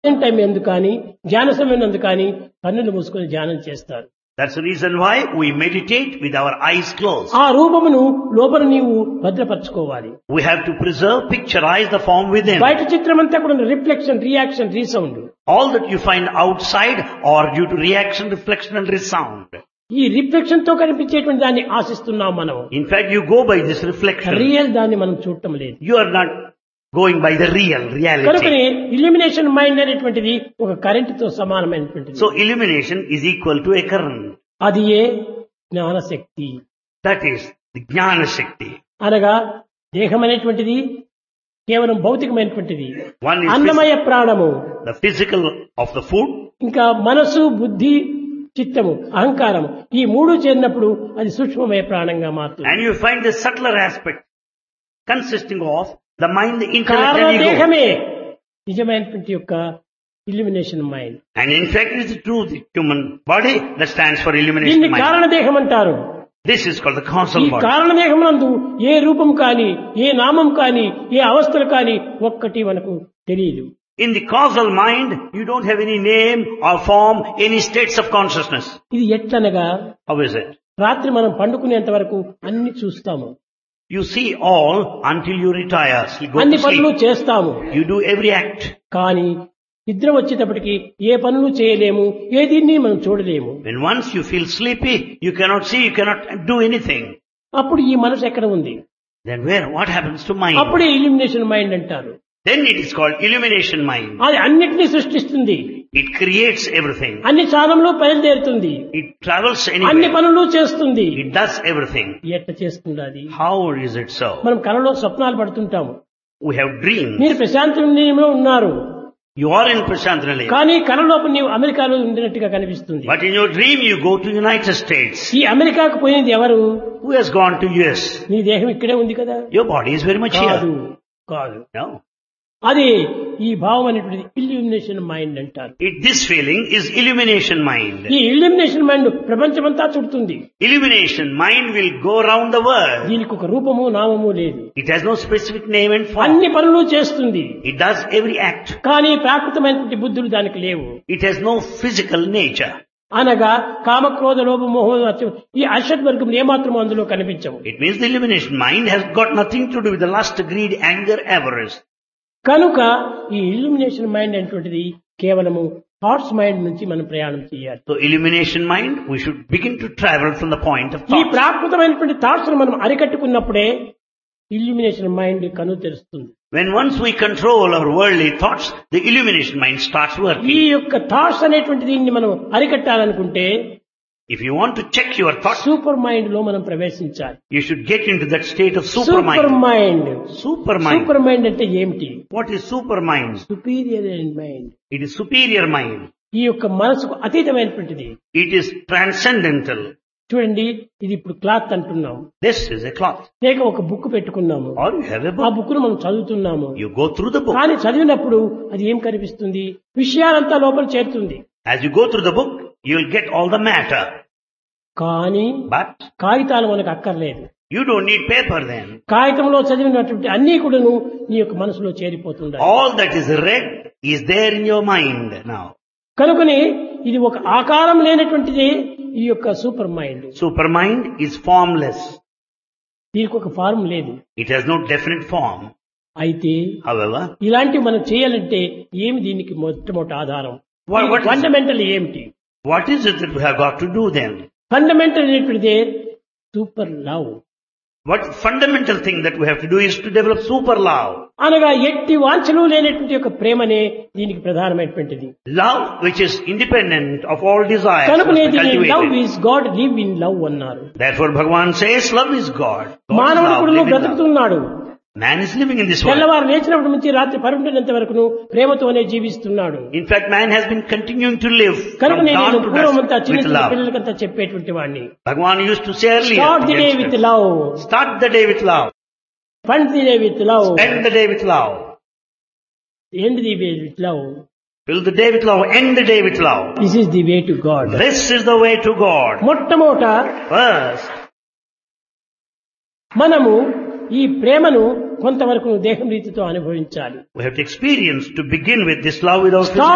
Time ఎందుకు కానీ ధ్యాన సమయం ఎందుకు కానీ కన్నులు మూసుకొని ధ్యానం చేస్తారు That's the reason why we meditate with our eyes closed. ఆ రూపమును లోపల నీవు భద్రపరచుకోవాలి We have to preserve, picturize the form within. బయట చిత్రం అంతా కూడా reflection reaction resound All that you find outside are due to reaction, reflection and resound. ఈ reflection తో కనిపించేటువంటి దాన్ని ఆశిస్తున్నాం మనం In fact, you go by this reflection. Real దాన్ని మనం చూడటం లేదు You are not going by the real కనుకనే reality. ఇల్యూమినేషన్ మైండ్ అనేటువంటిది ఒక కరెంట్ తో సమానమైనటువంటిది So illumination is equal to a current. అది ఏ జ్ఞానశక్తి That is the Jnana Shakti. అనగా దేహం అనేటువంటిది కేవలం భౌతికమైనటువంటిది One is అన్నమయ ప్రాణము the physical of the food ఇంకా మనసు బుద్ధి చిత్తము అహంకారము ఈ మూడు చేరినప్పుడు అది సూక్ష్మమయ ప్రాణంగా మారుతుంది and you find the subtler aspect consisting of the mind, the intellect కారణ and ego. దేహమే నిజమైనటువంటి యొక్క illumination mind And in fact it is the truth, the human body that stands for దీన్ని illumination mind. కారణ దేహం అంటారు This is called the ఈ causal body. కారణ దేహం నందు ఏ రూపం కాని ఏ నామం కాని ఏ అవస్థలు కాని ఒక్కటి మనకు తెలియదు In the causal mind, you don't have any name or form, any states of consciousness. ఇది ఎట్లనగా How is it? రాత్రి మనం పండుకునేంత వరకు అన్ని చూస్తాము You see all until you retire, sleep, go అన్ని to పనులు sleep. చేస్తాము You do every act. కానీ నిద్ర వచ్చేటప్పటికి ఏ పనులు చేయలేము ఏ దీన్ని మనం చూడలేము When once you feel sleepy, you cannot see, you cannot do anything. అప్పుడు ఈ మనసు ఎక్కడ ఉంది Then where, what happens to mind? అప్పుడే ఇల్యూమినేషన్ మైండ్ అంటారు Then it is called illumination mind. అది అన్నిటినీ సృష్టిస్తుంది It creates everything. అన్ని స్థానంలో బయలుదేరుతుంది It travels అన్ని anywhere. పనులు చేస్తుంది It does everything. ఎట్ట చేస్తుంది అది How is it so? మనం కలలో స్వప్నాలు పడుతుంటాము We have dreams. మీరు ప్రశాంతంలో ఉన్నారు You are in Prashantanalaya. కానీ కలలోపు నీవు అమెరికాలో ఉండినట్టుగా కనిపిస్తుంది But in your dream you go to United States. ఈ అమెరికాకు పోయినది ఎవరు Who has gone to US? నీ దేహం ఇక్కడే ఉంది కదా Your body is very much కాదు here. కాదు No. అది ఈ భావం అనేటువంటిది ఇల్యూమినేషన్ మైండ్ అంటారు It, this feeling is illumination mind. ఈ ఇల్యూమినేషన్ మైండ్ ప్రపంచమంతా చుడుతుంది Illumination mind will go around the world. దీనికి ఒక రూపము నామము లేదు It has no specific name and form. అన్ని పనులు చేస్తుంది It does every act. కానీ ప్రాకృతమైనటువంటి బుద్ధులు దానికి లేవు It has no physical nature. అనగా కామక్రోధ లోభ మోహ ఈ అషడ్ వర్గం ఏమాత్రం అందులో కనిపించవు It means the illumination mind has got nothing to do with the lust, greed, anger, avarice. కనుక ఈ ఇల్యూమినేషన్ మైండ్ అనేటువంటిది కేవలము థాట్స్ మైండ్ నుంచి మనం ప్రయాణం చేయాలి So illumination mind, we should begin to travel from the point of ఈ thought. ప్రాకృతమైనటువంటి థాట్స్ మనం అరికట్టుకున్నప్పుడే ఇల్యూమినేషన్ మైండ్ కను తెరుస్తుంది When once we control our worldly thoughts, the illumination mind starts ఈ working. యొక్క థాట్స్ అనేటువంటి దీన్ని మనం అరికట్టాలనుకుంటే If you want to check your thoughts, super mind లో మనం ప్రవేశించాలి you should get into that state of super supermind. Mind Supermind. Super mind అంటే ఏమిటి What is supermind? Superior mind It is superior mind. ఈ యొక్క మనసుకు అతీతమైనటువంటిది It is transcendental. చూడండి ఇది ఇప్పుడు క్లాత్ అంటున్నాం This is a cloth. లేక ఒక బుక్ పెట్టుకున్నాము Or you have a ఆ book. బుక్ ను మనం చదువుతున్నాము You go through the book. కానీ చదివినప్పుడు అది ఏం కనిపిస్తుంది విషయాలంతా లోపల చేరుతుంది As you go through the book, you will get all the matter. కానీ But కాగితాలు మనకు అక్కర్లేదు you don't need paper then. కాగితంలో చదివినటువంటి అన్ని కూడాను నీ యొక్క మనసులో చేరిపోతుండాలి All that is read is there in your mind now. కనుకని ఇది ఒక ఆకారం లేనటువంటిది ఈ యొక్క super mind Supermind is formless. దీనికి ఒక ఫార్మ్ లేదు It has no definite form. అయితే However, ఇలాంటివి మనం చేయాలంటే ఏమి దీనికి మొట్టమొదటి ఆధారం What- what is- ఫండమెంటల్ ఏమిటి what is it that we have got to do then? Fundamental అనేటువంటిదే super love What fundamental thing that we have to do is to develop super love. అనగా ఎట్టి వాంఛలు లేనటువంటి యొక్క ప్రేమనే దీనికి ప్రధానమైనటువంటిది Love which is independent of all desires. కనుకనే must be దీన్ని love cultivated. Is God live in love అన్నారు Therefore Bhagavan says love is God. God is మానవుడు love, కూడా live in love. బ్రతుకుతున్నాడు Man is living in this world. తెల్లవారు లేచినప్పటి నుంచి రాత్రి పరుండినంత వరకు ప్రేమతోనే జీవిస్తున్నాడు In fact, man has been continuing to live కనుక from నేను dawn to పూర్వమంతా dusk చిన్న with చిన్న love. పిల్లలకంతా చెప్పేటువంటి వాడిని Bhagavan used to say earlier, start to the day youngsters, with love start the day with love, fund the day with love end the day with love, end the way with love fill the day with love, end the day with love. This is the way to God This is the way to God. మొట్టమొదట First, మనము ఈ ప్రేమను కొంతవరకు దేహం రీతితో అనుభవించాలి we have to experience to begin with this love without Start